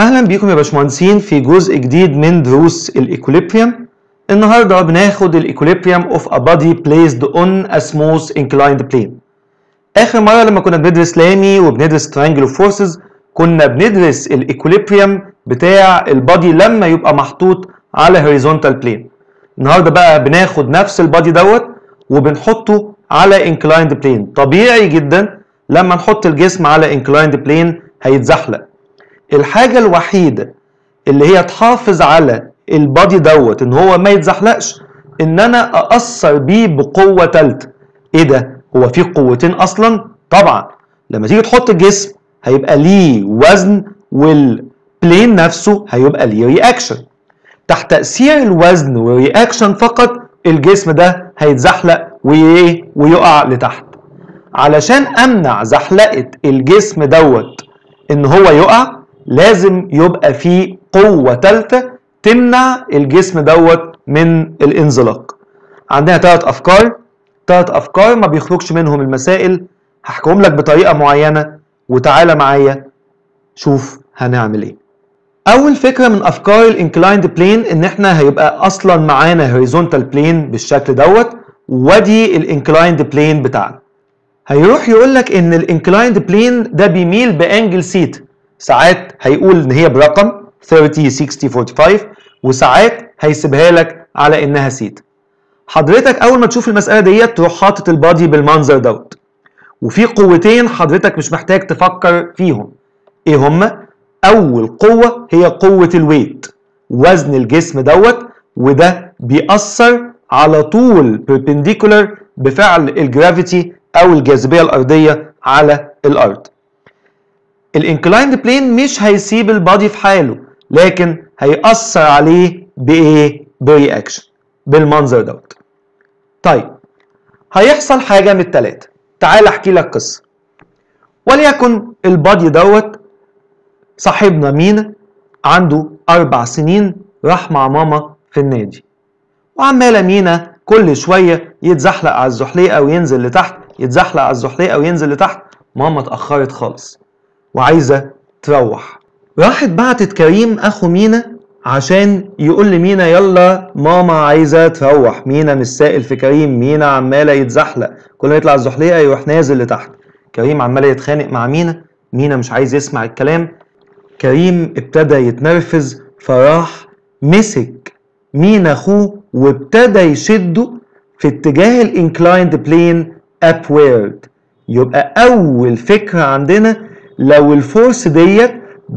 اهلا بيكم يا باشمهندسين في جزء جديد من دروس الايكوليبريم النهارده بناخد الايكوليبريم اوف a body placed on a smooth inclined plane اخر مره لما كنا بندرس لامي وبندرس triangle of forces كنا بندرس الايكوليبريم بتاع البادي لما يبقى محطوط على horizontal plane النهارده بقى بناخد نفس البادي دوت وبنحطه على inclined plane طبيعي جدا لما نحط الجسم على inclined plane هيتزحلق الحاجة الوحيدة اللي هي تحافظ على البادي دوت ان هو ما يتزحلقش ان انا اأثر بيه بقوة تالتة ايه ده هو في قوتين اصلا طبعا لما تيجي تحط الجسم هيبقى ليه وزن والبلين نفسه هيبقى ليه رياكشن تحت تأثير الوزن والرياكشن فقط الجسم ده هيتزحلق وايه ويقع لتحت علشان امنع زحلقة الجسم دوت ان هو يقع لازم يبقى في قوة تالتة تمنع الجسم دوت من الانزلاق عندنا ثلاث افكار ثلاث افكار ما بيخرجش منهم المسائل هحكيهم لك بطريقة معينة وتعالى معايا شوف هنعمل ايه اول فكرة من افكار الانكلايند بلين ان احنا هيبقى اصلا معانا هوريزونتال بلين بالشكل دوت ودي الانكلايند بلين بتاعنا هيروح يقول لك ان الانكلايند بلين ده بيميل بانجل سيت ساعات هيقول ان هي برقم 30 60 45 وساعات هيسيبها لك على انها سيت حضرتك اول ما تشوف المساله ديت تروح حاطط البادي بالمنظر دوت وفي قوتين حضرتك مش محتاج تفكر فيهم ايه هما اول قوه هي قوه الويت وزن الجسم دوت وده بيأثر على طول بيربنديكولار بفعل الجرافيتي او الجاذبيه الارضيه على الارض الانكلايند بلين مش هيسيب البادي في حاله لكن هيأثر عليه بايه برياكشن بالمنظر دوت طيب هيحصل حاجه من التلاته تعال احكي لك قصه وليكن البادي دوت صاحبنا مينا عنده اربع سنين راح مع ماما في النادي وعماله مينا كل شويه يتزحلق على الزحليقه وينزل لتحت يتزحلق على الزحليقه وينزل لتحت ماما اتاخرت خالص وعايزه تروح راحت بعتت كريم اخو مينا عشان يقول لمينا يلا ماما عايزه تروح مينا مش سائل في كريم مينا عماله يتزحلق كل ما يطلع الزحليقه يروح نازل لتحت كريم عمال يتخانق مع مينا مينا مش عايز يسمع الكلام كريم ابتدى يتنرفز فراح مسك مينا اخوه وابتدى يشده في اتجاه الانكلايند بلين upward يبقى اول فكره عندنا لو الفورس ديت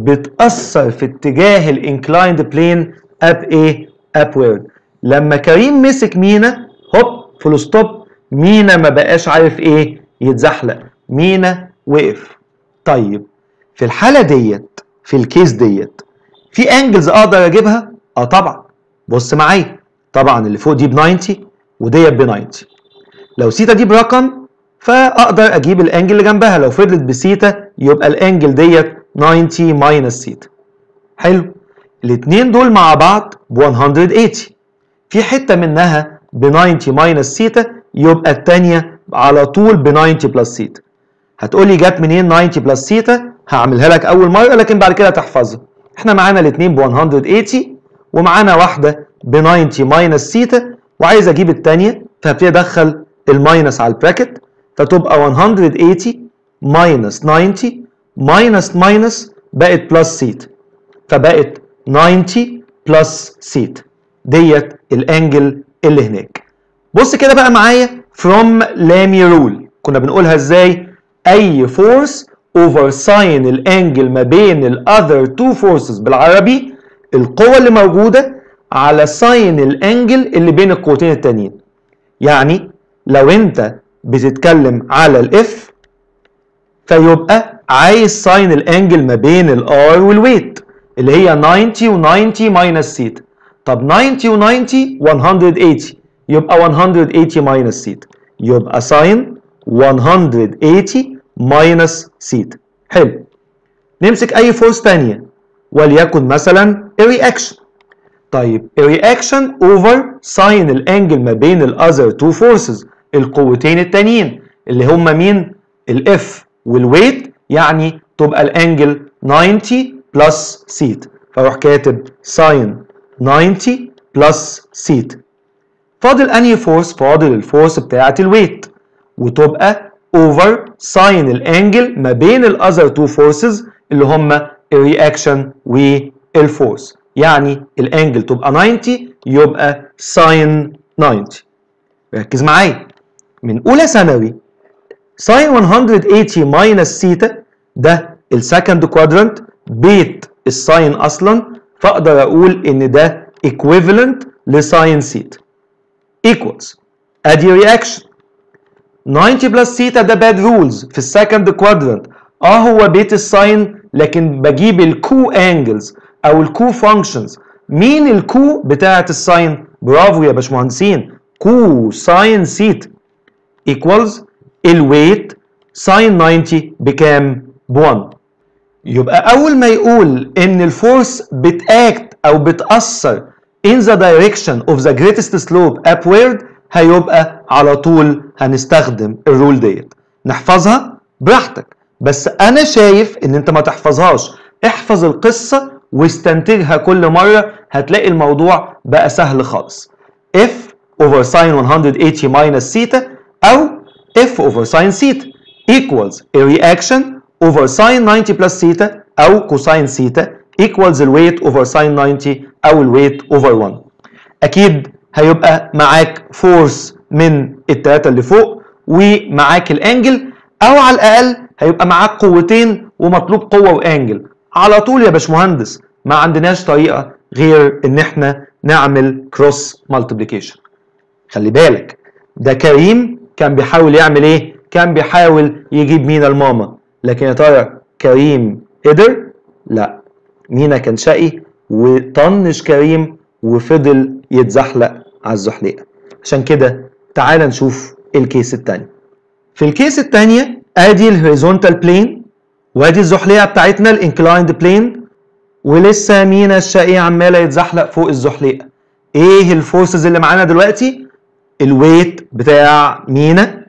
بتأثر في اتجاه الانكلايند بلين اب ايه upward لما كريم مسك مينا هوب فول ستوب مينا ما بقاش عارف ايه يتزحلق مينا وقف طيب في الحاله ديت في الكيس ديت في انجلز اقدر اجيبها اه طبعا بص معايا طبعا اللي فوق دي ب 90 وديت ب 90 لو سيتا دي برقم فاقدر اجيب الانجل اللي جنبها لو فضلت بسيتا يبقى الانجل ديت 90 ماينس سيتا حلو الاثنين دول مع بعض ب 180 في حته منها ب 90 ماينس سيتا يبقى الثانيه على طول ب 90 بلس سيتا هتقول لي جت منين 90 بلس سيتا هعملها لك اول مره لكن بعد كده تحفظها احنا معانا الاثنين ب 180 ومعانا واحده ب 90 ماينس سيتا وعايز اجيب الثانيه فهبتدي ادخل الماينس على البراكت فتبقى 180 ماينس 90 ماينس ماينس بقت بلس سيت فبقت 90 بلس سيت ديت الانجل اللي هناك بص كده بقى معايا from لامي رول كنا بنقولها ازاي اي فورس اوفر ساين الانجل ما بين الاذر تو فورسز بالعربي القوه اللي موجوده على ساين الانجل اللي بين القوتين التانيين يعني لو انت بتتكلم على الاف فيبقى عايز ساين الانجل ما بين الار والويت اللي هي 90 و90 ماينس سيتا طب 90 و90 180 يبقى 180 ماينس سيتا يبقى ساين 180 ماينس سيتا حلو نمسك اي فورس تانية وليكن مثلا الرياكشن طيب الرياكشن اوفر ساين الانجل ما بين الاذر تو فورسز القوتين التانيين اللي هم مين الاف والويت يعني تبقى الانجل 90 بلس سيت فاروح كاتب ساين 90 بلس سيت فاضل انهي فورس فاضل الفورس بتاعه الويت وتبقى اوفر ساين الانجل ما بين الاذر تو فورسز اللي هما الرياكشن والفورس يعني الانجل تبقى 90 يبقى ساين 90 ركز معايا من اولى ثانوي ساين 180 ماينس سيتا ده السكند كوادرنت بيت الساين اصلا فاقدر اقول ان ده equivalent لساين سيتا equals ادي رياكشن 90 بلس سيتا ده باد رولز في السكند كوادرنت اه هو بيت الساين لكن بجيب الكو انجلز او الكو فانكشنز مين الكو بتاعه الساين برافو يا باشمهندسين كو ساين سيتا equals الويت ساين 90 بكام؟ ب 1 يبقى أول ما يقول إن الفورس بتاكت أو بتأثر in the direction of the greatest slope upward هيبقى على طول هنستخدم الرول ديت نحفظها براحتك بس أنا شايف إن أنت ما تحفظهاش احفظ القصة واستنتجها كل مرة هتلاقي الموضوع بقى سهل خالص f over sin 180 minus theta أو f over sin theta equals a reaction over sin 90 plus theta أو cosine theta equals الويت over sin 90 أو الويت over 1 أكيد هيبقى معاك فورس من التلاتة اللي فوق ومعاك الانجل أو على الأقل هيبقى معاك قوتين ومطلوب قوة وانجل على طول يا باشمهندس ما عندناش طريقة غير إن إحنا نعمل كروس مالتيبليكيشن خلي بالك ده كريم كان بيحاول يعمل ايه كان بيحاول يجيب مينا الماما لكن يا ترى كريم قدر لا مينا كان شقي وطنش كريم وفضل يتزحلق على الزحليقه عشان كده تعال نشوف الكيس التاني في الكيس التانية ادي الهوريزونتال بلين وادي الزحليقه بتاعتنا الانكلايند بلين ولسه مينا الشقي عماله يتزحلق فوق الزحليقه ايه الفورسز اللي معانا دلوقتي الويت بتاع مينا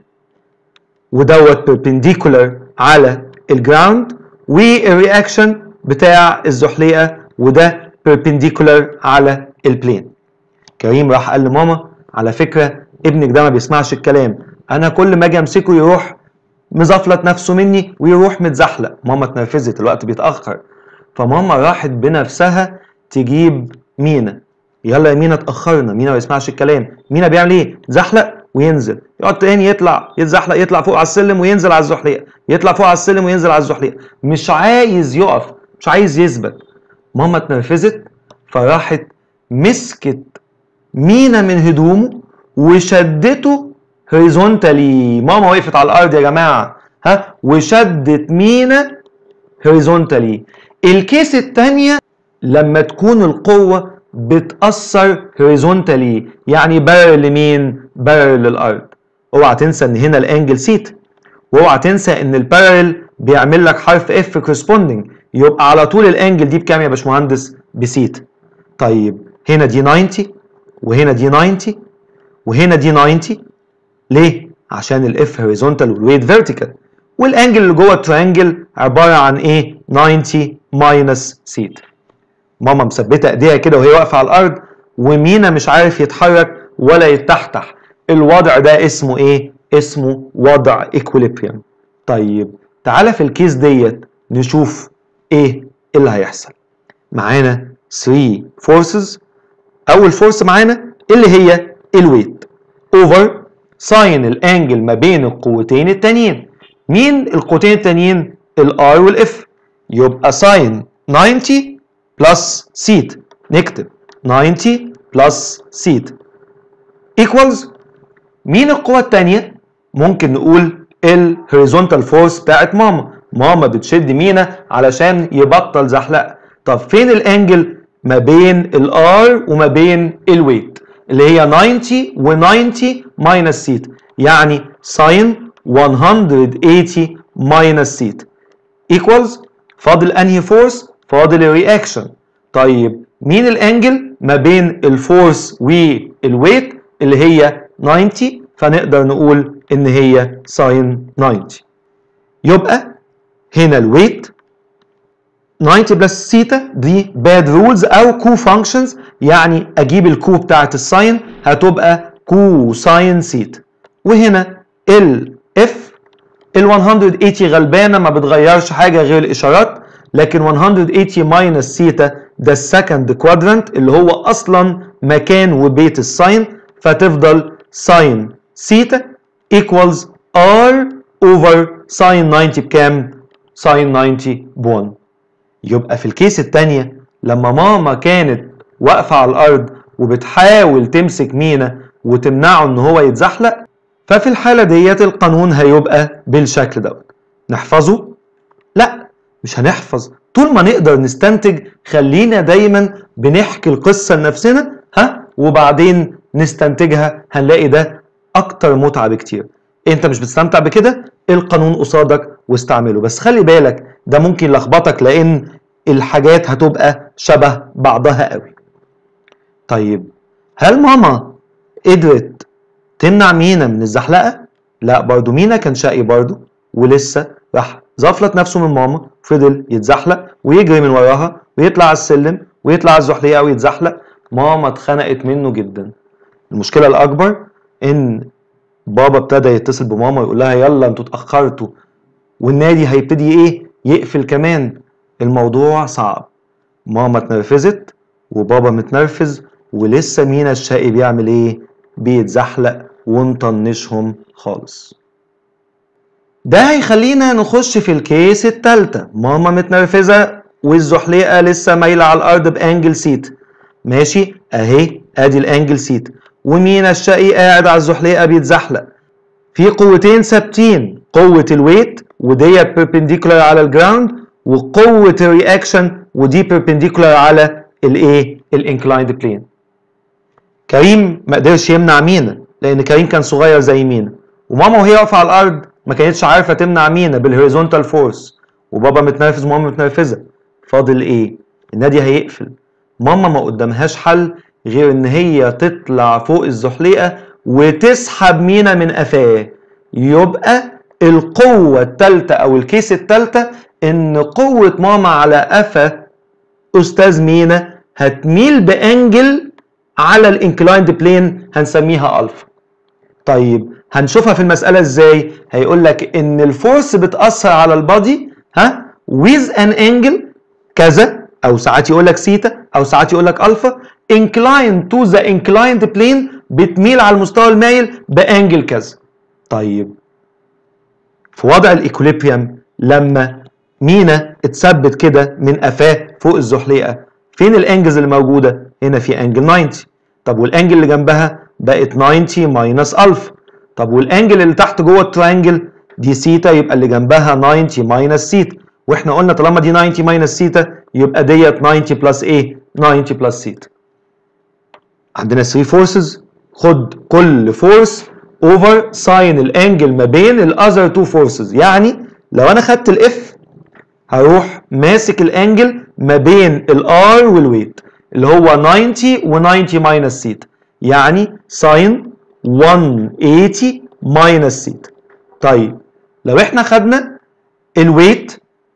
ودوت perpendicular على الجراوند والرياكشن بتاع الزحليقه وده perpendicular على البلين كريم راح قال لماما على فكره ابنك ده ما بيسمعش الكلام انا كل ما اجي امسكه يروح مزفلت نفسه مني ويروح متزحلق ماما اتنرفزت الوقت بيتاخر فماما راحت بنفسها تجيب مينا يلا يا مينا اتاخرنا مينا ما بيسمعش الكلام مينا بيعمل ايه زحلق وينزل يقعد تاني يطلع يتزحلق يطلع فوق على السلم وينزل على الزحليقه يطلع فوق على السلم وينزل على الزحليقه مش عايز يقف مش عايز يثبت ماما اتنرفزت فراحت مسكت مينا من هدومه وشدته هوريزونتالي ماما وقفت على الارض يا جماعه ها وشدت مينا هوريزونتالي الكيس الثانيه لما تكون القوه بتاثر هوريزونتالي يعني بارل لمين بارل للارض اوعى تنسى ان هنا الانجل سيت واوعى تنسى ان البارل بيعمل لك حرف اف كورسبوندنج يبقى على طول الانجل دي بكام يا باشمهندس بسيت طيب هنا دي 90 وهنا دي 90 وهنا دي 90 ليه عشان الاف هوريزونتال والويت فيرتيكال والانجل اللي جوه التريانجل عباره عن ايه 90 ماينس سيت ماما مثبته ايديها كده وهي واقفه على الارض ومينا مش عارف يتحرك ولا يتحتح الوضع ده اسمه ايه اسمه وضع ايكوليبريم طيب تعالى في الكيس ديت نشوف ايه اللي هيحصل معانا 3 فورسز اول فورس معانا اللي هي الويت اوفر ساين الانجل ما بين القوتين التانيين مين القوتين التانيين الار والاف يبقى ساين 90 بلس سيت نكتب 90 بلس سيت equals مين القوة التانية؟ ممكن نقول الهوريزونتال فورس بتاعت ماما ماما بتشد مينا علشان يبطل زحلقة طب فين الانجل ما بين الار وما بين الويت اللي هي 90 و90 ماينس سيت يعني ساين 180 ماينس سيت equals فاضل انهي فورس فاضل الرياكشن طيب مين الانجل ما بين الفورس والويت اللي هي 90 فنقدر نقول ان هي ساين 90 يبقى هنا الويت 90 بلس سيتا دي باد رولز او كو فانكشنز يعني اجيب الكو بتاعت الساين هتبقى كو ساين سيتا وهنا الاف ال 180 غلبانه ما بتغيرش حاجه غير الاشارات لكن 180 ماينس سيتا ده السكند كوادرانت اللي هو اصلا مكان وبيت الساين فتفضل ساين سيتا equals r over ساين 90 بكام؟ ساين 90 ب 1 يبقى في الكيس الثانيه لما ماما كانت واقفه على الارض وبتحاول تمسك مينا وتمنعه ان هو يتزحلق ففي الحاله ديت القانون هيبقى بالشكل دوت نحفظه لا مش هنحفظ طول ما نقدر نستنتج خلينا دايما بنحكي القصه لنفسنا ها وبعدين نستنتجها هنلاقي ده اكتر متعه بكتير انت مش بتستمتع بكده القانون قصادك واستعمله بس خلي بالك ده ممكن يلخبطك لان الحاجات هتبقى شبه بعضها قوي طيب هل ماما قدرت تمنع مينا من الزحلقه لا برضو مينا كان شقي برضو ولسه راح زفلت نفسه من ماما فضل يتزحلق ويجري من وراها ويطلع على السلم ويطلع على الزحليقه ويتزحلق ماما اتخنقت منه جدا المشكله الاكبر ان بابا ابتدى يتصل بماما ويقول لها يلا انتوا اتاخرتوا والنادي هيبتدي ايه يقفل كمان الموضوع صعب ماما اتنرفزت وبابا متنرفز ولسه مينا الشقي بيعمل ايه بيتزحلق ومطنشهم خالص ده هيخلينا نخش في الكيس التالتة ماما متنرفزة والزحليقة لسه مايلة على الأرض بأنجل سيت ماشي أهي أدي الأنجل سيت ومينا الشقي قاعد على الزحليقة بيتزحلق في قوتين ثابتين قوة الويت وديت بيربنديكولار على الجراوند وقوة الرياكشن ودي بيربنديكولار على الايه؟ الانكلايند بلين. كريم ما قدرش يمنع مينا لان كريم كان صغير زي مينا وماما وهي واقفه على الارض ما كانتش عارفه تمنع مينا بالهوريزونتال فورس وبابا متنرفز وماما متنرفزه فاضل ايه النادي هيقفل ماما ما قدامهاش حل غير ان هي تطلع فوق الزحليقه وتسحب مينا من قفاه يبقى القوه الثالثه او الكيس الثالثه ان قوه ماما على قفا استاذ مينا هتميل بانجل على الانكلايند بلين هنسميها الفا طيب هنشوفها في المساله ازاي هيقول لك ان الفورس بتاثر على البادي ها with an angle كذا او ساعات يقول لك سيتا او ساعات يقول لك الفا inclined to the inclined plane بتميل على المستوى المايل بانجل كذا طيب في وضع الايكوليبريم لما مينا اتثبت كده من قفاه فوق الزحليقه فين الانجلز اللي موجوده هنا في انجل 90 طب والانجل اللي جنبها بقت 90 ماينس الفا طب والانجل اللي تحت جوه التريانجل دي سيتا يبقى اللي جنبها 90 ماينس سيتا واحنا قلنا طالما دي 90 ماينس سيتا يبقى ديت 90 بلس ايه 90 بلس سيتا عندنا 3 فورسز خد كل فورس اوفر ساين الانجل ما بين الاذر تو فورسز يعني لو انا خدت الاف هروح ماسك الانجل ما بين الار والويت اللي هو 90 و90 ماينس سيتا يعني ساين 180 ماينس سيتا طيب لو احنا خدنا الويت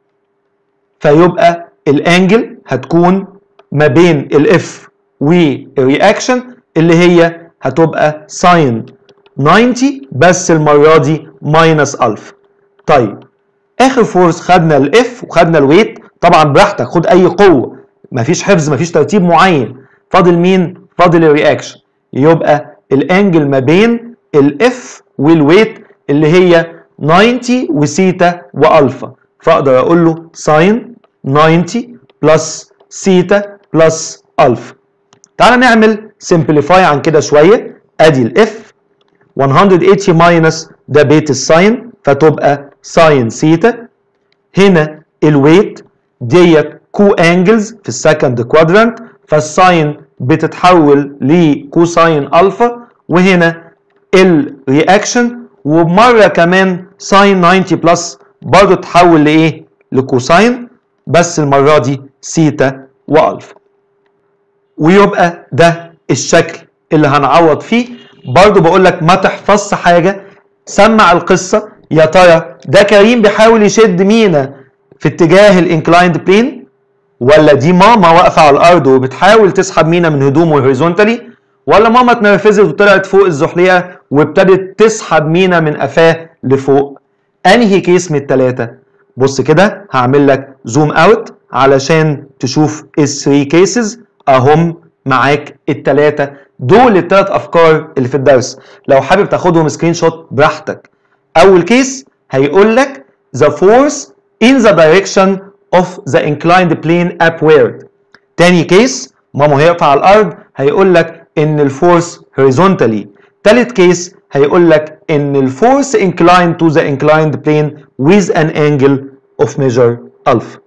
فيبقى الانجل هتكون ما بين الاف والرياكشن اللي هي هتبقى ساين 90 بس المره دي ماينس الفا طيب اخر فورس خدنا الاف وخدنا الويت طبعا براحتك خد اي قوه مفيش حفظ مفيش ترتيب معين فاضل مين فاضل الرياكشن يبقى الانجل ما بين الاف والويت اللي هي 90 وسيتا والفا فاقدر اقول له ساين 90 بلس سيتا بلس الفا تعال نعمل سمبليفاي عن كده شويه ادي الاف 180 ماينس ده بيت الساين فتبقى ساين سيتا هنا الويت ديت كو انجلز في السكند كوادرانت فالساين بتتحول لكوساين الفا وهنا الرياكشن ومره كمان ساين 90 بلس برضه تتحول لايه؟ لكوساين بس المره دي سيتا والفا ويبقى ده الشكل اللي هنعوض فيه برضه بقول لك ما تحفظش حاجه سمع القصه يا ترى ده كريم بيحاول يشد مينا في اتجاه الانكلايند بلين ولا دي ماما واقفه على الارض وبتحاول تسحب مينا من هدومه هوريزونتالي ولا ماما اتنرفزت وطلعت فوق الزحليقه وابتدت تسحب مينا من قفاه لفوق انهي كيس من الثلاثه بص كده هعمل لك زوم اوت علشان تشوف الثري كيسز اهم معاك الثلاثه دول الثلاث افكار اللي في الدرس لو حابب تاخدهم سكرين شوت براحتك اول كيس هيقول لك the force in the direction of the inclined plane upward تاني كيس ماما وهي واقفه على الارض هيقول لك ان الفورس horizontally تالت كيس هيقول لك ان الفورس inclined to the inclined plane with an angle of measure alpha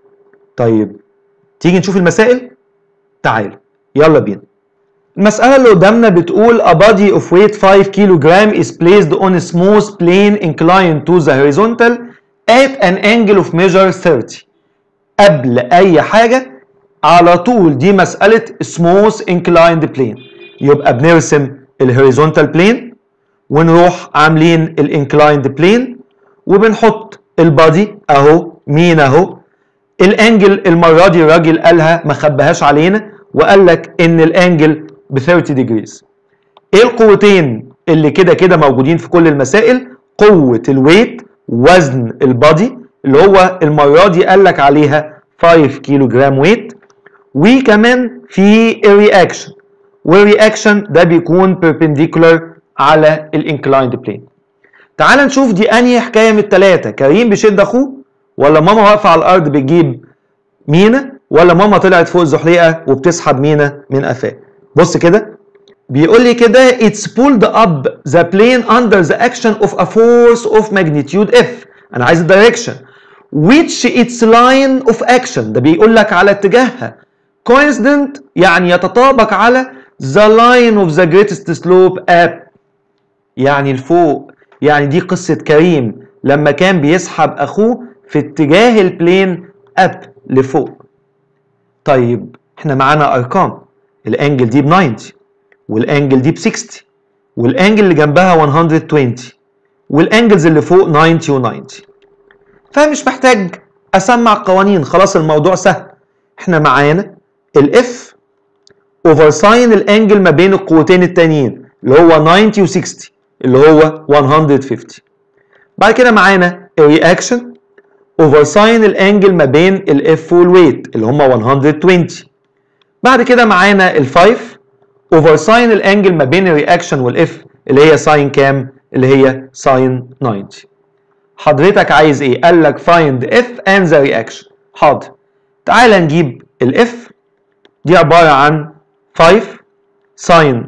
طيب تيجي نشوف المسائل تعال يلا بينا المسألة اللي قدامنا بتقول a body of weight 5 kg is placed on a smooth plane inclined to the horizontal at an angle of measure 30 قبل أي حاجة على طول دي مسألة smooth inclined plane يبقى بنرسم الهوريزونتال بلين ونروح عاملين الانكلايند بلين وبنحط البادي اهو مين اهو الانجل المره دي الراجل قالها ما خباهاش علينا وقال لك ان الانجل ب 30 ديجريز ايه القوتين اللي كده كده موجودين في كل المسائل قوه الويت وزن البادي اللي هو المره دي قال لك عليها 5 كيلو جرام ويت وكمان في الرياكشن والرياكشن ده بيكون perpendicular على الانكلايند بلين تعال نشوف دي انهي حكايه من الثلاثه كريم بيشد اخوه ولا ماما واقفه على الارض بتجيب مينا ولا ماما طلعت فوق الزحليقه وبتسحب مينا من قفاه بص كده بيقول لي كده it's pulled up the plane under the action of a force of magnitude F انا عايز الدايركشن which its line of action ده بيقول لك على اتجاهها coincident يعني يتطابق على the line of the greatest slope up يعني لفوق يعني دي قصة كريم لما كان بيسحب أخوه في اتجاه البلين أب لفوق طيب احنا معانا أرقام الأنجل دي ب 90 والأنجل دي ب 60 والأنجل اللي جنبها 120 والأنجلز اللي فوق 90 و 90 فمش محتاج أسمع قوانين خلاص الموضوع سهل احنا معانا الاف اوفر ساين الانجل ما بين القوتين التانيين اللي هو 90 و 60 اللي هو 150 بعد كده معانا الرياكشن اوفر ساين الانجل ما بين الاف والويت اللي هم 120 بعد كده معانا ال5 اوفر ساين الانجل ما بين الرياكشن والاف اللي هي ساين كام اللي هي ساين 90 حضرتك عايز ايه قال لك find f and the reaction حاضر تعال نجيب الاف دي عبارة عن 5 ساين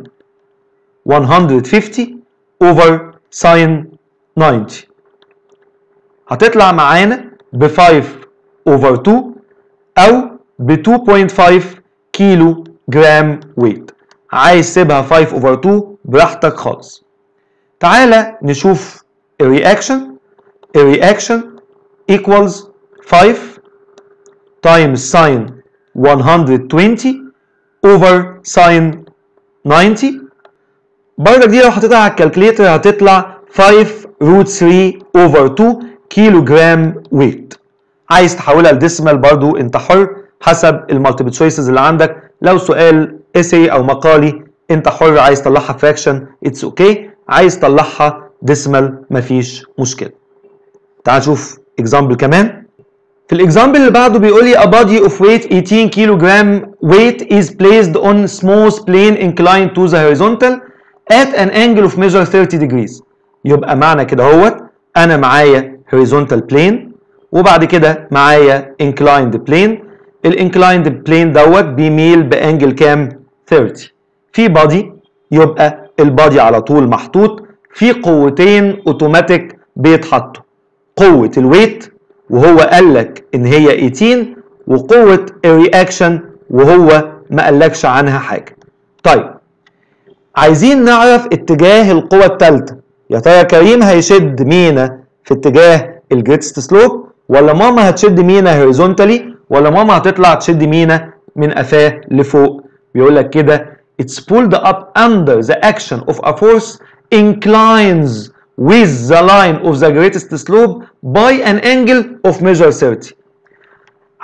150 over ساين 90 هتطلع معانا ب 5 over 2 أو ب 2.5 كيلو جرام ويت عايز سيبها 5 over 2 براحتك خالص تعالى نشوف الرياكشن الرياكشن equals 5 times sine 120 over sine 90 برضك دي لو حطيتها على الكالكليتر هتطلع 5 root 3 over 2 كيلو جرام ويت عايز تحولها لديسمال برضو انت حر حسب المالتيبل تشويسز اللي عندك لو سؤال اسي او مقالي انت حر عايز تطلعها فراكشن اتس اوكي عايز تطلعها ديسمال مفيش مشكله تعال نشوف اكزامبل كمان في الاكزامبل اللي بعده بيقول لي a body of weight 18 كيلوغرام weight is placed on smooth plane inclined to the horizontal at an angle of measure 30 degrees يبقى معنى كده هوت انا معايا horizontal plane وبعد كده معايا inclined plane الانكلايند بلين دوت بيميل بانجل كام 30 في بادي يبقى البادي على طول محطوط في قوتين اوتوماتيك بيتحطوا قوه الويت وهو قال لك ان هي 18 وقوه الرياكشن وهو ما قالكش عنها حاجه طيب عايزين نعرف اتجاه القوة الثالثة يا ترى كريم هيشد مينا في اتجاه الجريتست سلوب ولا ماما هتشد مينا هوريزونتالي ولا ماما هتطلع تشد مينا من قفاه لفوق بيقول لك كده it's pulled up under the action of a force inclines with the line of the greatest slope by an angle of measure 30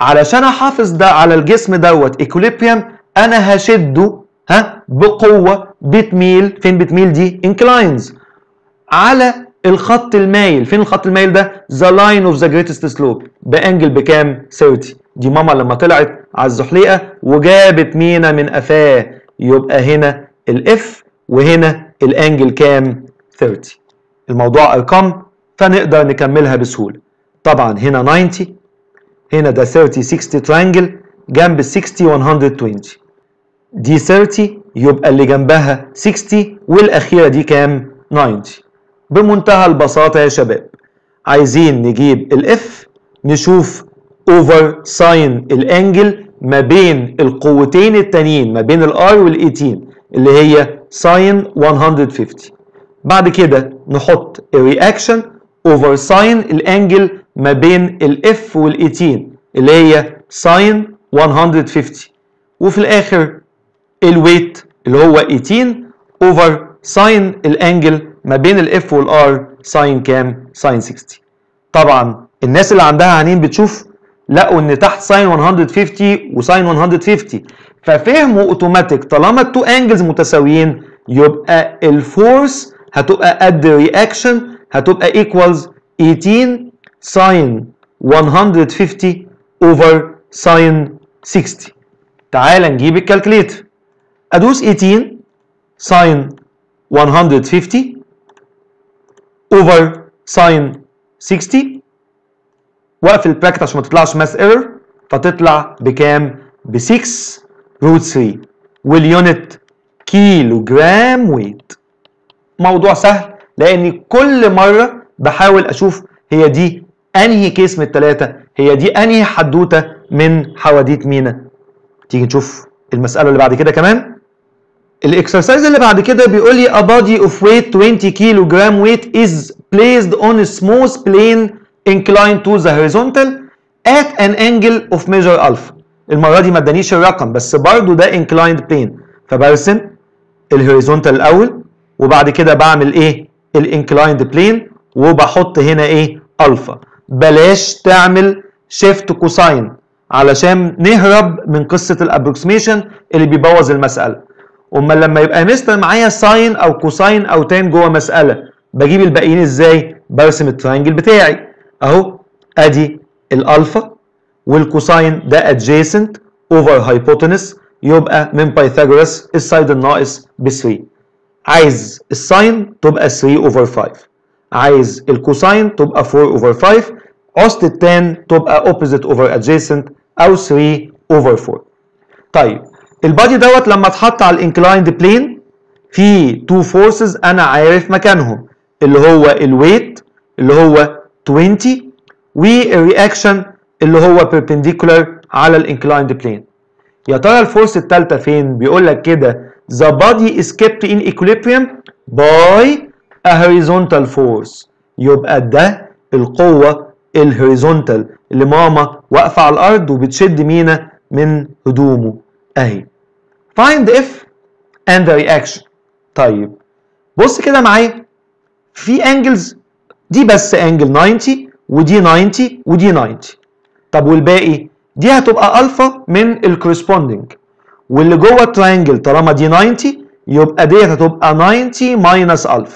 علشان احافظ ده على الجسم دوت ايكوليبريم انا هشده ها بقوه بتميل فين بتميل دي انكلاينز على الخط المايل فين الخط المايل ده ذا لاين اوف ذا جريتست سلوب بانجل بكام 30 دي ماما لما طلعت على الزحليقه وجابت مينا من قفاه يبقى هنا الاف وهنا الانجل كام 30 الموضوع ارقام فنقدر نكملها بسهوله طبعا هنا 90 هنا ده 30 60 ترانجل جنب ال 60 120 دي 30 يبقى اللي جنبها 60 والاخيره دي كام 90 بمنتهى البساطه يا شباب عايزين نجيب الاف نشوف اوفر ساين الانجل ما بين القوتين التانيين ما بين الار وال 18 اللي هي ساين 150 بعد كده نحط الرياكشن اوفر ساين الانجل ما بين الاف وال 18 اللي هي ساين 150 وفي الاخر الويت اللي هو 18 اوفر ساين الانجل ما بين الاف والار ساين كام ساين 60 طبعا الناس اللي عندها عينين بتشوف لقوا ان تحت ساين 150 وساين 150 ففهموا اوتوماتيك طالما التو انجلز متساويين يبقى الفورس هتبقى قد الرياكشن هتبقى ايكوالز 18 ساين 150 اوفر ساين 60 تعال نجيب الكالكليتر ادوس 18 ساين 150 اوفر ساين 60 واقفل البراكت عشان ما تطلعش ماس ايرور فتطلع بكام؟ ب 6 روت 3 واليونت كيلو جرام ويت موضوع سهل لاني كل مره بحاول اشوف هي دي انهي كيس من الثلاثه هي دي انهي حدوته من حواديت مينا تيجي نشوف المساله اللي بعد كده كمان الاكسرسايز اللي بعد كده بيقول لي a body of weight 20 كيلو جرام weight is placed on a smooth plane inclined to the horizontal at an angle of measure alpha المره دي ما ادانيش الرقم بس برضو ده inclined plane فبرسم الهوريزونتال الاول وبعد كده بعمل ايه الانكلايند بلين وبحط هنا ايه الفا بلاش تعمل شيفت كوساين علشان نهرب من قصه الابروكسيميشن اللي بيبوظ المساله امال لما يبقى مستر معايا ساين او كوساين او تان جوه مساله بجيب الباقيين ازاي برسم التراينجل بتاعي اهو ادي الالفا والكوساين ده adjacent over hypotenuse يبقى من بايثاغورس السايد الناقص ب 3 عايز الساين تبقى 3 over 5 عايز الكوساين تبقى 4 over 5 عوزة التان تبقى opposite over adjacent او 3 over 4 طيب البادي دوت لما اتحط على الانكلايند بلين في تو فورسز انا عارف مكانهم اللي هو الويت اللي هو 20 والرياكشن اللي هو perpendicular على الانكلايند بلين يا ترى الفورس الثالثه فين بيقول لك كده the body is kept in equilibrium by a horizontal force يبقى ده القوه الهوريزونتال اللي ماما واقفه على الارض وبتشد مينا من هدومه اهي find if and the reaction طيب بص كده معايا في انجلز دي بس انجل 90 ودي 90 ودي 90 طب والباقي دي هتبقى الفا من الكورسبوندنج واللي جوه الترينجل طالما دي 90 يبقى ديت هتبقى 90 ماينس الفا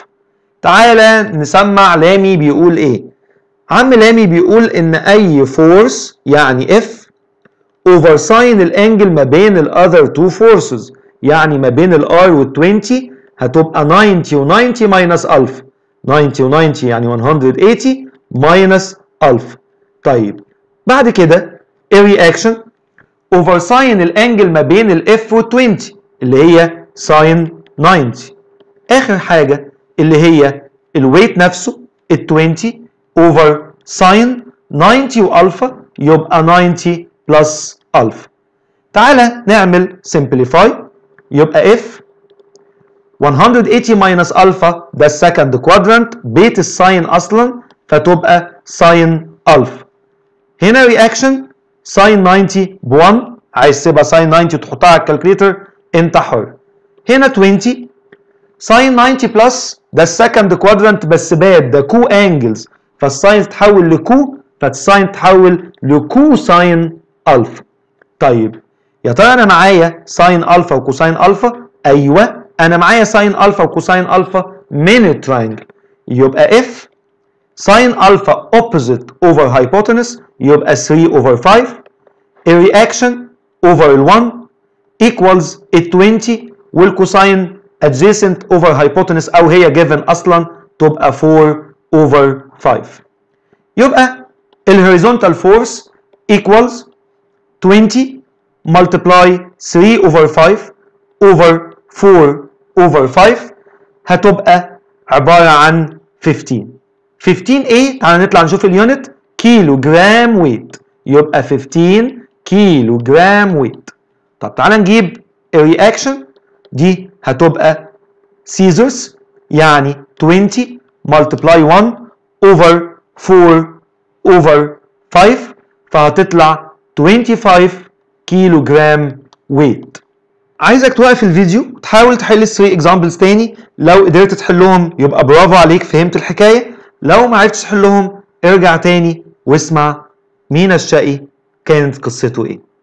تعالى نسمع لامي بيقول ايه عم لامي بيقول ان اي فورس يعني اف اوفر ساين الانجل ما بين الاذر تو فورسز يعني ما بين الار وال 20 هتبقى 90 و90 ماينس الفا 90 و90 يعني 180 ماينس الفا طيب بعد كده الرياكشن اوفر ساين الانجل ما بين الاف وال 20 اللي هي ساين 90 اخر حاجه اللي هي الويت نفسه ال 20 اوفر ساين 90 والفا يبقى 90 بلس الفا تعالى نعمل simplify يبقى اف 180 ماينس الفا ده السكند كوادرانت بيت الساين اصلا فتبقى ساين الفا هنا رياكشن ساين 90 ب 1 عايز تبقى ساين 90 تحطها على الكالكليتر انت حر هنا 20 ساين 90 بلس ده السكند كوادرانت بس باد ده كو انجلز فالساين تتحول لكو فالساين تتحول لكو ساين الفا طيب يا ترى انا معايا ساين الفا وكوساين الفا ايوه انا معايا ساين الفا وكوساين الفا من التراينجل يبقى اف ساين الفا opposite over hypotenuse يبقى 3 over 5 الرياكشن over ال 1 equals ال 20 والكوساين adjacent over hypotenuse او هي given اصلا تبقى 4 over 5 يبقى ال horizontal force equals 20 multiply 3 over 5 over 4 over 5 هتبقى عبارة عن 15 15 ايه؟ تعالى نطلع نشوف اليونت كيلو جرام ويت يبقى 15 كيلو جرام ويت طب تعالى نجيب الرياكشن دي هتبقى سيزرز يعني 20 multiply 1 over 4 over 5 فهتطلع 25 كيلو جرام ويت عايزك توقف الفيديو تحاول تحل ال 3 اكزامبلز تاني لو قدرت تحلهم يبقى برافو عليك فهمت الحكايه لو ما عرفتش تحلهم ارجع تاني واسمع مينا الشقي كانت قصته ايه